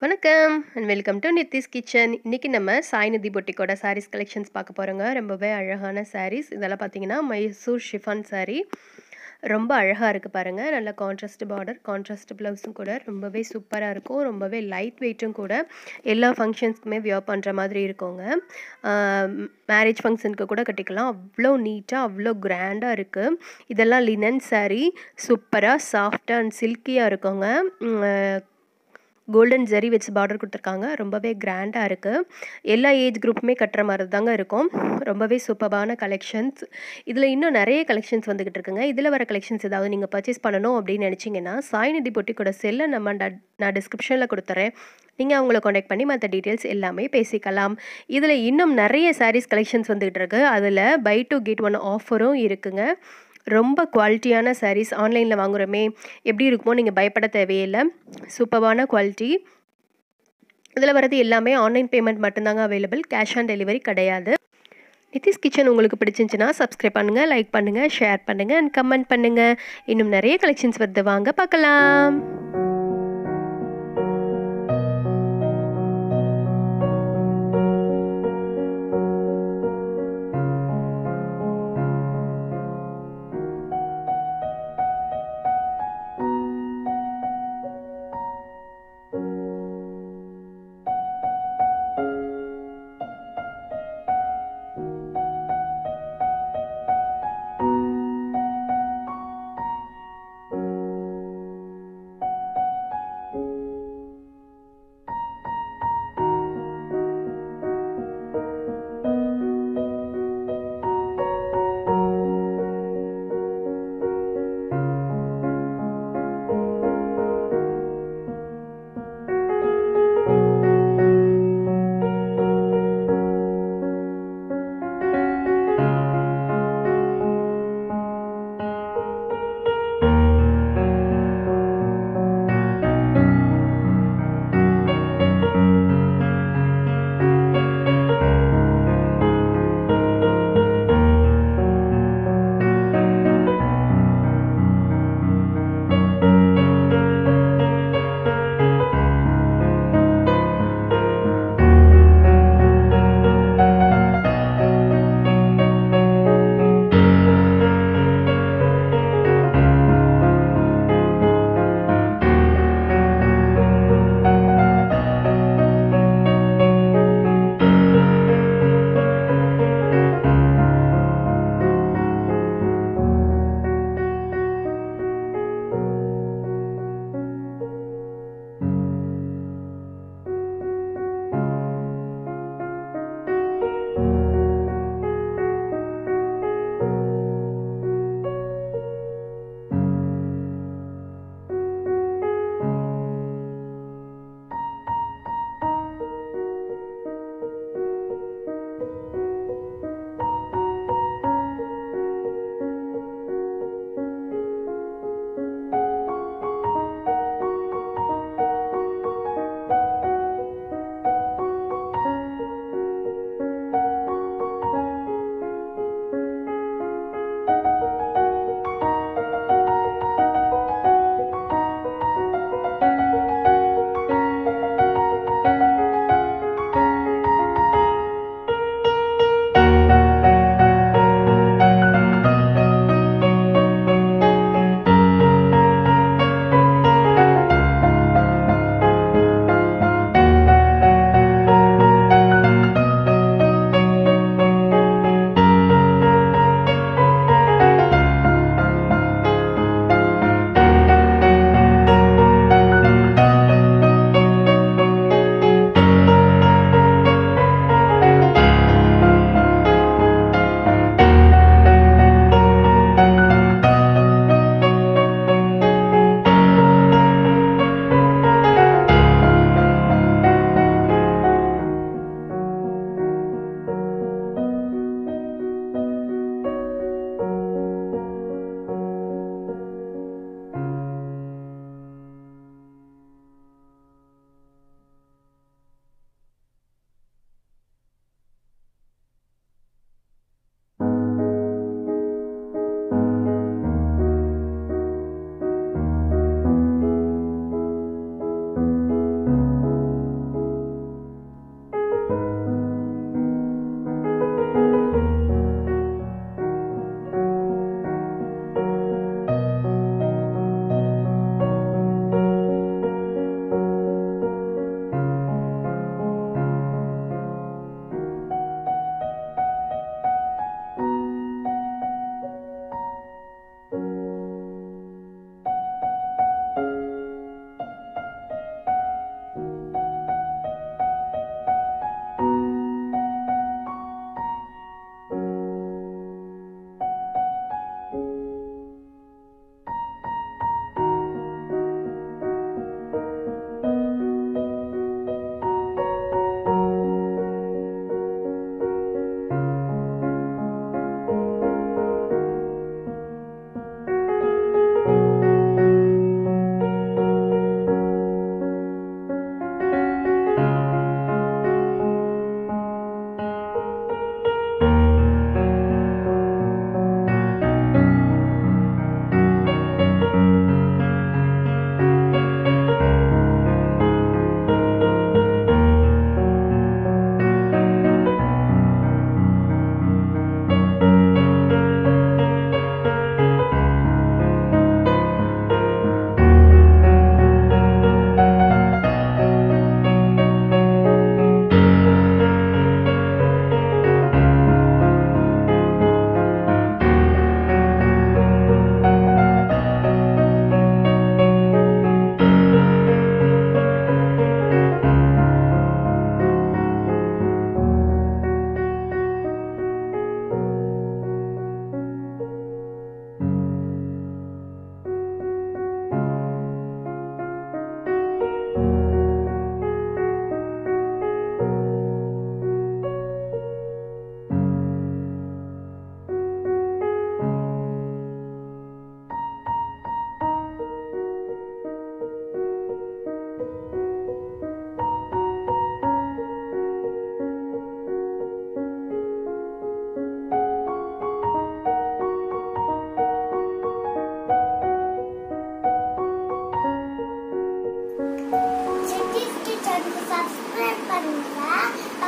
வணக்கம் and welcome to Nithi's kitchen. இன்னைக்கு நம்ம சாய்நிதி பொட்டிக்கோட சாரீஸ் கலெக்ஷன்ஸ் பார்க்க போறோங்க. ரொம்பவே அழகான சாரீஸ். இதெல்லாம் பார்த்தீங்கன்னா, மைசூர் ஷிஃபான் சாரீ. ரொம்ப அழகா இருக்கு பாருங்க. நல்ல கான்ட்ராஸ்ட் பார்டர், கான்ட்ராஸ்ட் ப்ளவுஸும் கூட ரொம்பவே சூப்பரா இருக்கும். ரொம்பவே லைட் வெயிட்டும் கூட. எல்லா ஃபங்ஷன்ஸ்க்குமே வியர் பண்ற மாதிரி இருக்குங்க. ஆ மேரேஜ் ஃபங்ஷனுக்கு கூட கட்டிக்கலாம். அவ்ளோ நீட்டா, அவ்ளோ கிராண்டா இருக்கு. இதெல்லாம் லினன் சாரீ. சூப்பரா, சாஃப்ட்டா அண்ட் சில்கியா இருக்குங்க. ம் அ கோல்டன் ஜரி வச்சு பார்டர் குடுத்துருக்காங்க. ரொம்பவே கிராண்டா இருக்கு. எல்லா ஏஜ் குரூப்புமே கட்டுற மாரி தாங்க இருக்கும். ரொம்பவே சூப்பர்பான கலெக்ஷன்ஸ். இதில இன்னும் நெறைய கலெக்ஷன்ஸ் வந்துகிட்டு இருக்குங்க. இதில வர கலெக்ஷன்ஸ் ஏதாவது நீங்க பர்ச்சேஸ் பண்ணணும் அப்படின்னு நெனச்சீங்கன்னா, சாய்நிதி பொட்டிக்கோட செல்ல நம்பர் நான் நான் டிஸ்கிரிப்ஷன்ல குடுத்துர்றேன். நீங்க அவங்கள கான்டாக்ட் பண்ணி மத்த டீட்டெயில்ஸ் எல்லாமே பேசிக்கலாம். இதில இன்னும் நெறைய சாரீஸ் கலெக்ஷன்ஸ் வந்துகிட்டு இருக்கு. அதில பை 2 கெட் 1 ஆஃபரும் இருக்குங்க. ரொம்ப குவாலிட்டியான சாரீஸ் ஆன்லைன்ல வாங்குறோமே, எப்படி இருக்குமோ நீங்க பயப்பட தேவையில்ல. சூப்பர்பான குவாலிட்டி. இதில வரது எல்லாமே ஆன்லைன் பேமெண்ட் மட்டும் தாங்க அவைலபிள். கேஷ் ஆன் டெலிவரி கிடையாது. நித்திஸ் கிச்சன் உங்களுக்கு பிடிச்சிருந்துச்சுன்னா, சப்ஸ்கிரைப் பண்ணுங்க, லைக் பண்ணுங்க, ஷேர் பண்ணுங்க அண்ட் கமெண்ட் பண்ணுங்க. இன்னும் நெறைய கலெக்ஷன்ஸ் வருது வாங்க பார்க்கலாம்.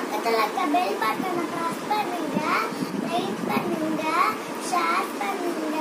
பக்கத்துல இருக்க பெல் பட்டனை பிரஸ் பண்ணுங்க லைக் பண்ணுங்க ஷேர் பண்ணுங்க